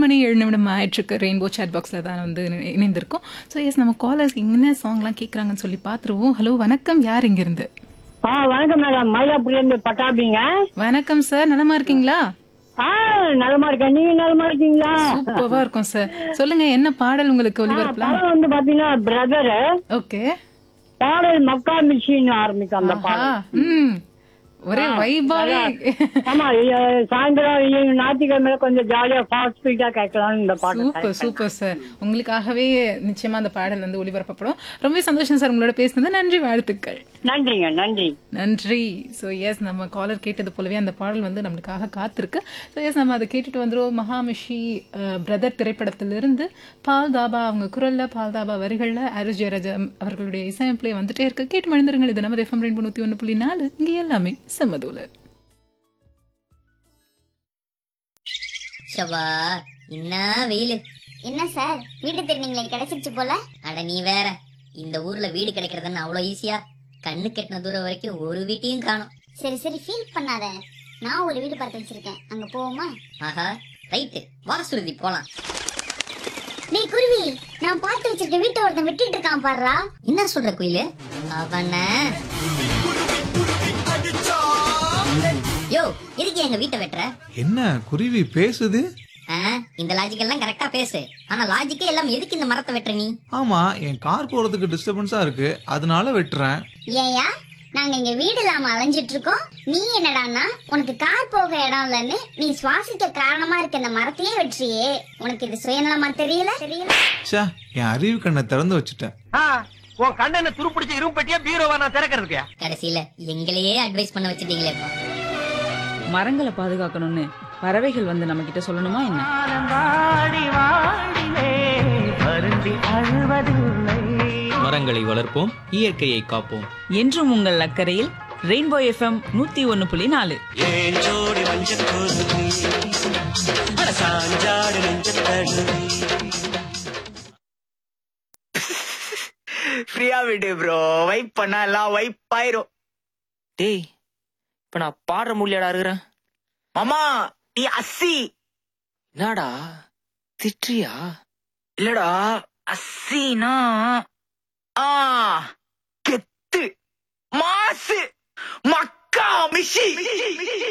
மணி ஏழு நிமிடம் ஆயிட்டுருக்கு ரெயின்போ சாட் பாக்ஸில் தான் வந்து இணை- இணைந்திருக்கோம் ஸோ எஸ் நம்ம காலர்ஸ் என்ன சாங்லாம் கேட்குறாங்கன்னு சொல்லி பார்த்துருவோம் ஹலோ வணக்கம் யார் இங்கிருந்து ஆ வணக்கம் மேடம் மயிலாப்பூர்ல இருந்து பட்டாபிங்க வணக்கம் சார் நலமா இருக்கீங்களா ஆ நலமா இருக்கேன் நீங்க நலமா இருக்கீங்களா சூப்பராக இருக்கும் சார் சொல்லுங்க என்ன பாடல் உங்களுக்கு ஒளிபரப்பலாம் படம் வந்து பாத்தீங்கன்னா பிரதர் ஓகே பாடல் மக்கா மிஷின் ஆரம்பிக்கும் அந்த பாடல் ஆஹா ம் ஒரே வைபாவே ஆமா இ- சாயந்தரம் இ- ஞாயிற்றுக்கிழமையில கொஞ்சம் ஜாலியா ஃபாஸ்ட் ஸ்பீடா கேட்கலாம் இந்த பாட்டு சூப்பர் சூப்பர் சார் உங்களுக்காகவே நிச்சயமா அந்த பாடல் வந்து ஒளிபரப்பப்படும் ரொம்ப சந்தோஷம் சார் உங்களோட பேசுனது நன்றி வாழ்த்துக்கள் நன்றிங்க நன்றி நன்றி ஸோ எஸ் நம்ம காலர் கேட்டது போலவே அந்த பாடல் வந்து நம்மளுக்காக காத்திருக்கு ஸோ எஸ் நம்ம அதை கேட்டுட்டு வந்துடும் மகாமிஷி பிரதர் திரைப்படத்திலிருந்து பால் தாபா அவங்க குரல்ல பால் தாபா வரிகளில் அரு ஜெயராஜம் அவர்களுடைய இசையமைப்பிலே வந்துட்டே இருக்கு கேட்டு மனிதர்கள் இது நம்ம எஃப்எம் ரெண்டு நூற்றி ஒன்று புள்ளி நாலு இங்கே எல்லாமே செம்மதூல ஷபா என்ன வெயிலு என்ன சார் வீடு திருநீங்களே கிடைச்சிருச்சு போல அட நீ வேற இந்த ஊர்ல வீடு கிடைக்கிறதுன்னு அவ்வளோ ஈஸியா கண்ணு கெட்டின தூரம் வரைக்கும் ஒரு வீட்டையும் காணும் சரி சரி ஃபீல் பண்ணாத நான் ஒரு வீடு பார்த்து வச்சிருக்கேன் அங்க போவோமா ஆஹா ரைட்டு வா சுருதி போலாம் நீ குருவி நான் பார்த்து வச்சிருக்க வீட்டை ஒருத்தன் விட்டுட்டு இருக்கான் பாருடா என்ன சொல்ற குயிலு அவன யோ எதுக்கு எங்க வீட்டை வெட்டுற என்ன குருவி பேசுது ஆ, இந்த லாஜிக் எல்லாம் கரெக்டா பேசு ஆனா லாஜிக்கே எல்லாம் எதுக்கு இந்த மரத்தை வெட்டுற நீ ஆமா என் கார் போறதுக்கு டிஸ்டர்பன்ஸா இருக்கு அதனால வெட்டுறேன் ஏயா நாங்க இங்க வீடு இல்லாம அலைஞ்சிட்டு இருக்கோம் நீ என்னடான்னா உனக்கு கார் போக இடம் இல்லைன்னு நீ சுவாசிக்க காரணமா இருக்க இந்த மரத்தையே வெற்றியே உனக்கு இது சுயநலமா தெரியல தெரியல ச்சே என் அறிவு கண்ணை திறந்து வச்சுட்டேன் உன் கண்ணனை துருப்பிடிச்ச இரும்பு பெட்டியா பீரோவா நான் திறக்கிறதுக்கு கடைசியில எங்களையே அட்வைஸ் பண்ண வச்சிட்டீங்களேப்பா மரங்களை பாதுகாக்கணும்னு பறவைகள் வந்து நம்ம கிட்ட சொல்லணுமா என்ன மரங்களை வளர்ப்போம் இயற்கையை காப்போம் என்றும் உங்கள் அக்கறையில் ரெயின்போ எஃப்எம் நூத்தி ஒன்னு புள்ளி நாலு ஃப்ரீயா விடு ப்ரோ வைப் பண்ணா எல்லாம் வைப் ஆயிரும் டேய் இப்ப நான் பாடுற முடியாடா இருக்கிறேன் மாமா நீ அஸ்ஸி என்னடா திட்றியா இல்லடா அஸ்ஸினா ஆ கெத்து மாசு மக்கா மிஷி